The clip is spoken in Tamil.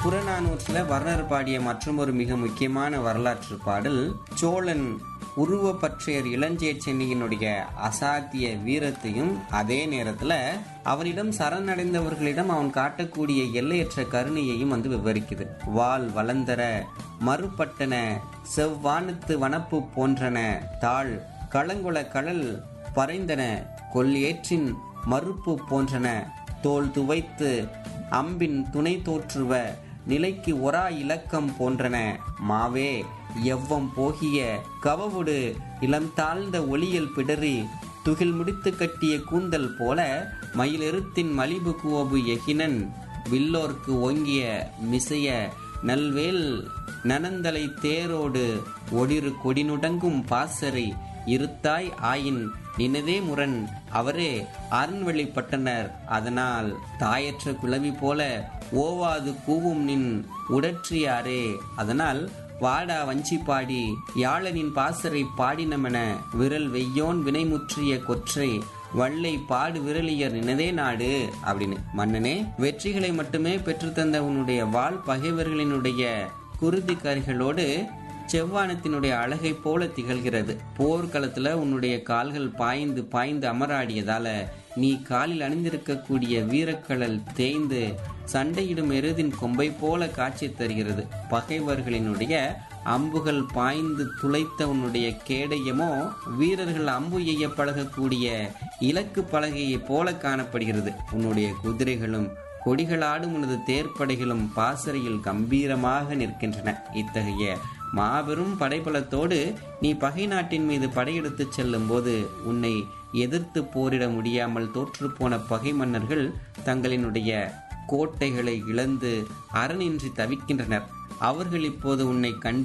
புறநானூற்றில் வர்ணர் பாடிய மற்றொரு மிக முக்கியமான வரலாற்று பாடல் சோழன் உருவப்பற்றையர் இளஞ்சேர் சென்னியினுடைய அசாத்திய வீரத்தையும் அதே நேரத்துல அவனிடம் சரணடைந்தவர்களிடம் அவன் காட்டக்கூடிய எல்லையற்ற கருணையையும் வந்து விவரிக்குது வால் வளந்தர மறுபட்டன செவ்வானத்து வனப்பு போன்றன தாழ் களங்குள கடல் பறைந்தன கொல்ஏற்றின் மறுப்பு போன்றன தோல் துவைத்து அம்பின் துணை தோற்றுவ நிலைக்கு ஒரா இலக்கம் போன்றன மாவே எவ்வம் போகிய கவவுடு இளம் தாழ்ந்த ஒளியல் பிடரி துகில் முடித்து கட்டிய கூந்தல் போல மயிலெருத்தின் மலிபு குவபு எகினன் வில்லோர்க்கு ஓங்கிய மிசைய நல்வேல் நனந்தலை தேரோடு ஒடிரு கொடிநுடங்கும் பாசறை இருத்தாய் ஆயின் நினதே முரண் அவரே அரண்வெளிப்பட்டனர் அதனால் தாயற்ற குளவி போல ஓவாது கூவும் நின் உடற்றியாரே அதனால் வாடா வஞ்சி பாடி யாழனின் பாசறை பாடினமென விரல் வெய்யோன் வினைமுற்றிய கொற்றை வள்ளை பாடு விரலியர் நினதே நாடு அப்படின்னு மன்னனே வெற்றிகளை மட்டுமே பெற்றுத்தந்த உன்னுடைய வாழ் பகைவர்களினுடைய குருதி கரிகளோடு செவ்வானத்தினுடைய அழகை போல திகழ்கிறது போர்க்களத்துல உன்னுடைய கால்கள் பாய்ந்து பாய்ந்து அமராடியதால நீ காலில் அணிந்திருக்கக்கூடிய வீரக்கழல் தேய்ந்து சண்டையிடும் எருதின் கொம்பை போல காட்சி தருகிறது பகைவர்களினுடைய அம்புகள் பாய்ந்து துளைத்த உன்னுடைய கேடயமோ வீரர்கள் அம்பு எய்ய பழகக்கூடிய இலக்கு பலகையை போல காணப்படுகிறது உன்னுடைய குதிரைகளும் கொடிகளாடும் உனது தேர்ப்படைகளும் பாசறையில் கம்பீரமாக நிற்கின்றன இத்தகைய மாபெரும் படைபலத்தோடு நீ பகை நாட்டின் மீது படையெடுத்து செல்லும் போது உன்னை எதிர்த்து போரிட முடியாமல் தோற்றுப்போன பகை மன்னர்கள் தங்களினுடைய கோட்டைகளை இழந்து அரணின்றி தவிக்கின்றனர் அவர்கள் இப்போது உன்னை கண்டு